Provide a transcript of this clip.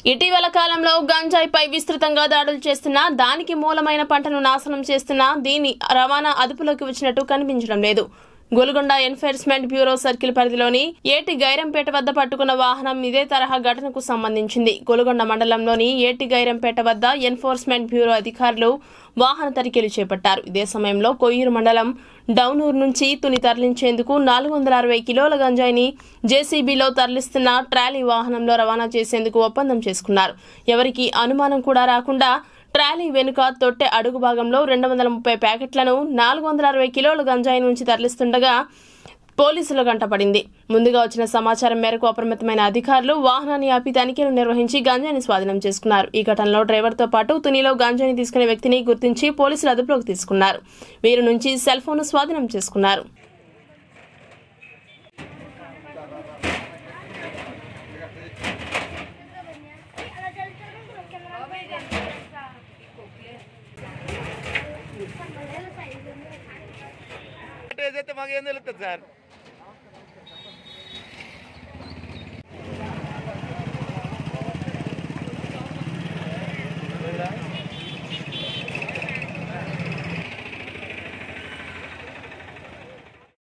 ఇటీవల కాలంలో గంజాయిపై విస్తృతంగా దాడులు చేస్తున్నా దానికి మూలమైన పంటను నాశనం చేస్తున్నా దీని రవాణా అదుపులోకి వచ్చినట్టు కనిపించడం లేదు గోల్గొండ ఎన్ఫోర్స్మెంట్ బ్యూరో సర్కిల్ పరిధిలోని ఏటి గైరంపేట వద్ద పట్టుకున్న వాహనం ఇదే తరహా ఘటనకు సంబంధించింది గోల్గొండ మండలంలోని ఏటి గైరంపేట వద్ద ఎన్ఫోర్స్మెంట్ బ్యూరో అధికారులు వాహన తనిఖీలు చేపట్టారు ఇదే సమయంలో కొయ్యూరు మండలం డౌనూరు నుంచి తుని తరలించేందుకు నాలుగు వందల అరవై కిలోల గంజాయిని జేసీబీలో తరలిస్తున్న ట్రాలీ వాహనంలో రవాణా చేసేందుకు ఒప్పందం చేసుకున్నారు ఎవరికి అనుమానం కూడా రాకుండా ట్రాలీ వెనుక తొట్టె అడుగు భాగంలో రెండు వందల ముప్పై ప్యాకెట్లను నాలుగు వందల అరవై కిలోల గంజాయి నుంచి తరలిస్తుండగా పోలీసుల గంటపడింది ముందుగా వచ్చిన సమాచారం మేరకు అప్రమత్తమైన అధికారులు వాహనాన్ని ఆపి తనిఖీలు నిర్వహించి గంజాయిని స్వాధీనం చేసుకున్నారు ఈ ఘటనలో డ్రైవర్తో పాటు తునిలో గంజాయిని తీసుకునే వ్యక్తిని గుర్తించి పోలీసులు అదుపులోకి తీసుకున్నారు వీరి నుంచి సెల్ ఫోన్ స్వాధీనం చేసుకున్నారు ఏదైతే మాకు ఏం తెలుస్తుంది సార్